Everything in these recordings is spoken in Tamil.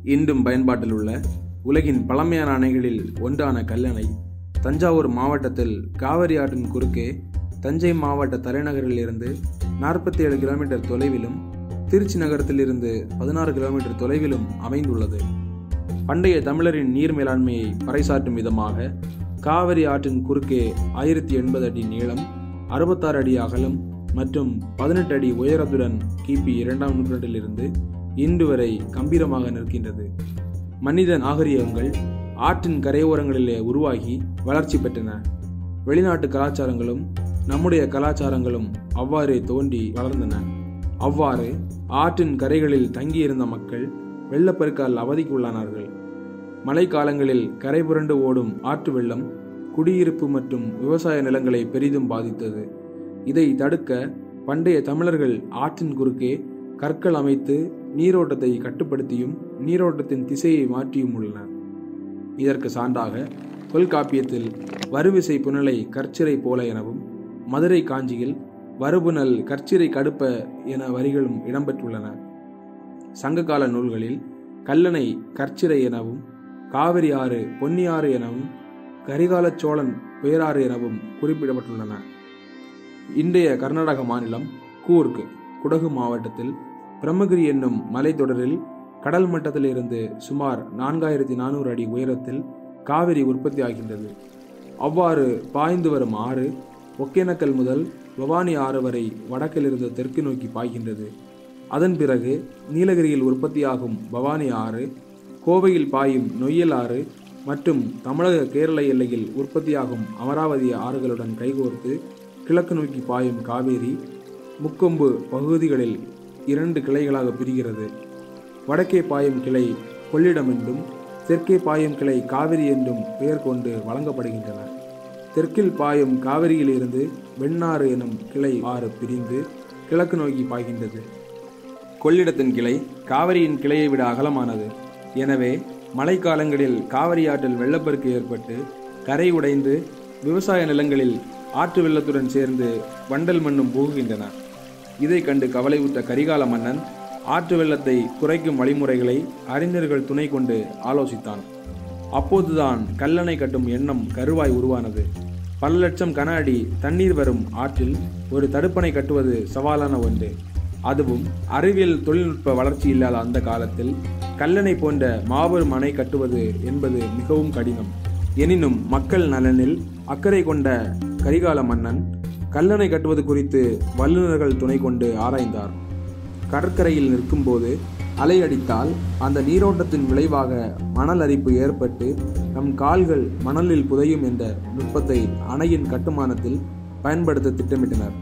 இன்றும் பயன்பாட்டில் உள்ள உலகின் பழமையான அணைகளில் ஒன்றான கல்லணை தஞ்சாவூர் மாவட்டத்தில் காவிரி ஆற்றின் குறுக்கே தஞ்சை மாவட்ட தலைநகரில் இருந்து நாற்பத்தி ஏழு கிலோமீட்டர் தொலைவிலும் திருச்சி நகரத்திலிருந்து பதினாறு கிலோமீட்டர் தொலைவிலும் அமைந்துள்ளது பண்டைய தமிழரின் நீர் மேலாண்மையை பறைசாற்றும் விதமாக காவிரி ஆற்றின் குறுக்கே ஆயிரத்தி எண்பது அடி நீளம் அறுபத்தாறு அடி அகலம் மற்றும் பதினெட்டு அடி உயரத்துடன் கிபி இரண்டாம் நூற்றாண்டிலிருந்து இன்று வரை கம்பீரமாக நிற்கின்றது மனித நாகரிகங்கள் ஆற்றின் கரையோரங்களிலே உருவாகி வளர்ச்சி பெற்றன வெளிநாட்டு கலாச்சாரங்களும் நம்முடைய கலாச்சாரங்களும் அவ்வாறே தோன்றி வளர்ந்தன அவ்வாறு ஆற்றின் கரைகளில் தங்கியிருந்த மக்கள் வெள்ளப்பெருக்கால் அவதிக்குள்ளானார்கள் மழைக்காலங்களில் கரை புரண்டு ஓடும் ஆற்று வெள்ளம் குடியிருப்பு மற்றும் விவசாய நிலங்களை பெரிதும் பாதித்தது இதை தடுக்க பண்டைய தமிழர்கள் ஆற்றின் குறுக்கே கற்கள் அமைத்து நீரோட்டத்தை கட்டுப்படுத்தியும் நீரோட்டத்தின் திசையை மாற்றியும் உள்ளனர் இதற்கு சான்றாக தொல்காப்பியத்தில் வருவிசை புனலை கற்சிறை போல எனவும் மதுரை காஞ்சியில் வருபுனல் கற்சிறை கடுப்ப என வரிகளும் இடம்பெற்றுள்ளன சங்ககால நூல்களில் கல்லணை கற்சிறை எனவும் காவிரி ஆறு பொன்னியாறு எனவும் கரிகால சோழன் பேராறு எனவும் குறிப்பிடப்பட்டுள்ளன இன்றைய கர்நாடக மாநிலம் கூர்க் குடகு மாவட்டத்தில் பிரம்மகிரி என்னும் மலைத்தொடரில் கடல் மட்டத்திலிருந்து சுமார் நான்காயிரத்தி நானூறு அடி உயரத்தில் காவிரி உற்பத்தி ஆகின்றது அவ்வாறு பாய்ந்து வரும் ஆறு ஒகேனக்கல் முதல் பவானி ஆறு வரை வடக்கிலிருந்து தெற்கு நோக்கி பாய்கின்றது அதன் பிறகு நீலகிரியில் உற்பத்தியாகும் பவானி ஆறு கோவையில் பாயும் நொய்யல் ஆறு மற்றும் தமிழக கேரள எல்லையில் உற்பத்தியாகும் அமராவதி ஆறுகளுடன் கைகோர்த்து கிழக்கு நோக்கி பாயும் காவேரி முக்கொம்பு பகுதிகளில் இரண்டு கிளைகளாக பிரிகிறது வடக்கே பாயும் கிளை கொள்ளிடம் என்றும் தெற்கே பாயும் கிளை காவிரி என்றும் பெயர் கொண்டு வழங்கப்படுகின்றன தெற்கில் பாயும் காவிரியிலிருந்து வெண்ணாறு எனும் கிளை ஆறு பிரிந்து கிழக்கு நோக்கி பாய்கின்றது கொள்ளிடத்தின் கிளை காவிரியின் கிளையை விட அகலமானது எனவே மழைக்காலங்களில் காவிரி ஆற்றில் வெள்ளப்பெருக்கு ஏற்பட்டு கரை உடைந்து விவசாய நிலங்களில் ஆற்று வெள்ளத்துடன் சேர்ந்து வண்டல் மண்ணும் புகுகின்றன இதை கண்டு கவலையுற்ற கரிகால மன்னன் ஆற்று வெள்ளத்தை குறைக்கும் வழிமுறைகளை அறிஞர்கள் துணை கொண்டு ஆலோசித்தான் அப்போதுதான் கல்லணை கட்டும் எண்ணம் கருவாய் உருவானது பல லட்சம் கன அடி தண்ணீர் வரும் ஆற்றில் ஒரு தடுப்பணை கட்டுவது சவாலான ஒன்று அதுவும் அறிவியல் தொழில்நுட்ப வளர்ச்சி இல்லாத அந்த காலத்தில் கல்லணை போன்ற மாபெரும் அணை கட்டுவது என்பது மிகவும் கடினம் எனினும் மக்கள் நலனில் அக்கறை கொண்ட கரிகால மன்னன் கல்லணை கட்டுவது குறித்து வல்லுநர்கள் துணை கொண்டு ஆராய்ந்தார் கடற்கரையில் நிற்கும்போது அலை அடித்தால் அந்த நீரோட்டத்தின் விளைவாக மணல் அரிப்பு ஏற்பட்டு நம் கால்கள் மணலில் புதையும் என்ற நுட்பத்தை அணையின் கட்டுமானத்தில் பயன்படுத்த திட்டமிட்டனர்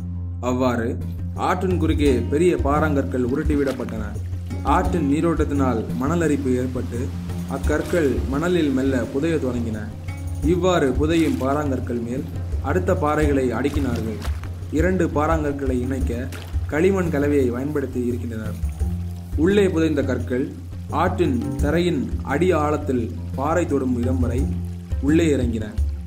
அவ்வாறு ஆற்றின் குறுக்கே பெரிய பாறாங்கற்கள் உருட்டிவிடப்பட்டன ஆற்றின் நீரோட்டத்தினால் மணல் அரிப்பு ஏற்பட்டு அக்கற்கள் மணலில் மெல்ல புதைய தொடங்கின இவ்வாறு புதையும் பாறாங்கற்கள் மேல் அடுத்த பாறைகளை அடுக்கினார்கள் இரண்டு பாறாங்கற்களை இணைக்க களிமண் கலவையை பயன்படுத்தி இருக்கின்றனர் உள்ளே புதைந்த கற்கள் ஆற்றின் தரையின் அடி ஆழத்தில் பாறை தொடும் இடம் வரை உள்ளே இறங்கின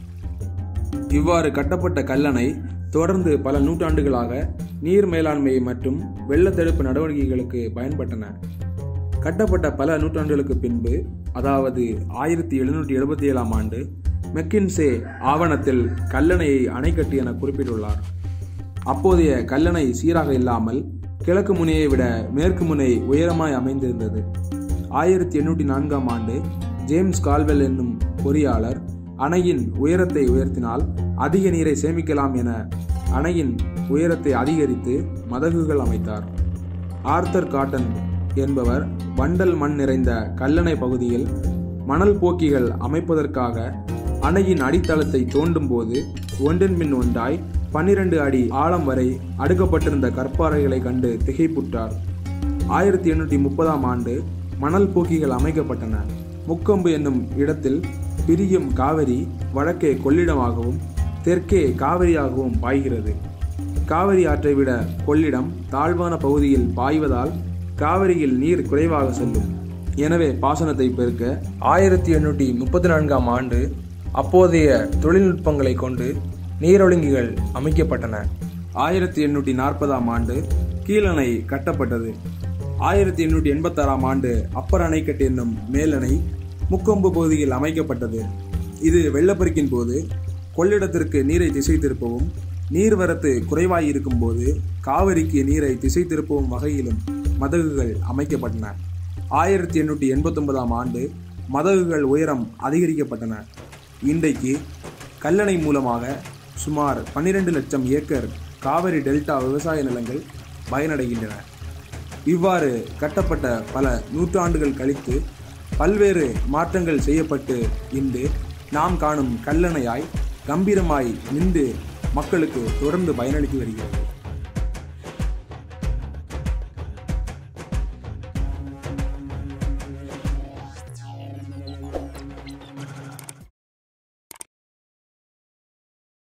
இவ்வாறு கட்டப்பட்ட கல்லணை தொடர்ந்து பல நூற்றாண்டுகளாக நீர் மேலாண்மை மற்றும் வெள்ளத்தடுப்பு நடவடிக்கைகளுக்கு பயன்பட்டன கட்டப்பட்ட பல நூற்றாண்டுகளுக்கு பின்பு அதாவது ஆயிரத்தி எழுநூற்றி எழுபத்தி ஏழாம் ஆண்டு மெக்கின்சே ஆவணத்தில் கல்லணையை அணைக்கட்டு என குறிப்பிட்டுள்ளார் அப்போதைய கல்லணை சீராக இல்லாமல் கிழக்கு முனையை விட மேற்கு முனை உயரமாய் அமைந்திருந்தது ஆயிரத்தி எண்ணூற்றி நான்காம் ஆண்டு ஜேம்ஸ் கால்வெல் என்னும் பொறியாளர் அணையின் உயரத்தை உயர்த்தினால் அதிக நீரை சேமிக்கலாம் என அணையின் உயரத்தை அதிகரித்து மதகுகள் அமைத்தார் ஆர்த்தர் காட்டன் என்பவர் வண்டல் மண் நிறைந்த கல்லணை பகுதியில் மணல் போக்கிகள் அமைப்பதற்காக அணையின் அடித்தளத்தை தோண்டும் போது ஒன்றின் பின் ஒன்றாய் பன்னிரண்டு அடி ஆழம் வரை அடுக்கப்பட்டிருந்த கற்பாறைகளை கண்டு திகைப்புற்றார் ஆயிரத்தி எண்ணூற்றி முப்பதாம் ஆண்டு மணல் போக்கிகள் அமைக்கப்பட்டன முக்கொம்பு என்னும் இடத்தில் பிரியும் காவிரி வடக்கே கொள்ளிடமாகவும் தெற்கே காவிரியாகவும் பாய்கிறது காவிரி ஆற்றை விட கொள்ளிடம் தாழ்வான பகுதியில் பாய்வதால் காவிரியில் நீர் குறைவாக செல்லும் எனவே பாசனத்தை பெருக்க ஆயிரத்தி எண்ணூற்றி முப்பத்தி நான்காம் ஆண்டு அப்போதைய தொழில்நுட்பங்களை கொண்டு நீரொழுங்கிகள் அமைக்கப்பட்டன ஆயிரத்தி எண்ணூற்றி நாற்பதாம் ஆண்டு கீழணை கட்டப்பட்டது ஆயிரத்தி எண்ணூற்றி எண்பத்தாறாம் ஆண்டு அப்பர் அணைக்கட்டு என்னும் மேலணை முக்கொம்பு பகுதியில் அமைக்கப்பட்டது இது வெள்ளப்பெருக்கின் போது கொள்ளிடத்திற்கு நீரை திசை திருப்பவும் நீர்வரத்து குறைவாய் இருக்கும்போது காவிரிக்கு நீரை திசை திருப்பவும் வகையிலும் மதகுகள் அமைக்கப்பட்டன ஆயிரத்தி எண்ணூற்றி எண்பத்தொன்பதாம் ஆண்டு மதகுகள் உயரம் அதிகரிக்கப்பட்டன இன்றைக்கு கல்லணை மூலமாக சுமார் பன்னிரண்டு லட்சம் ஏக்கர் காவிரி டெல்டா விவசாய நிலங்கள் பயனடைகின்றன இவ்வாறு கட்டப்பட்ட பல நூற்றாண்டுகள் கழித்து பல்வேறு மாற்றங்கள் செய்யப்பட்டு இன்று நாம் காணும் கல்லணையாய் கம்பீரமாய் நின்று மக்களுக்கு தொடர்ந்து பயனளித்து வருகிறது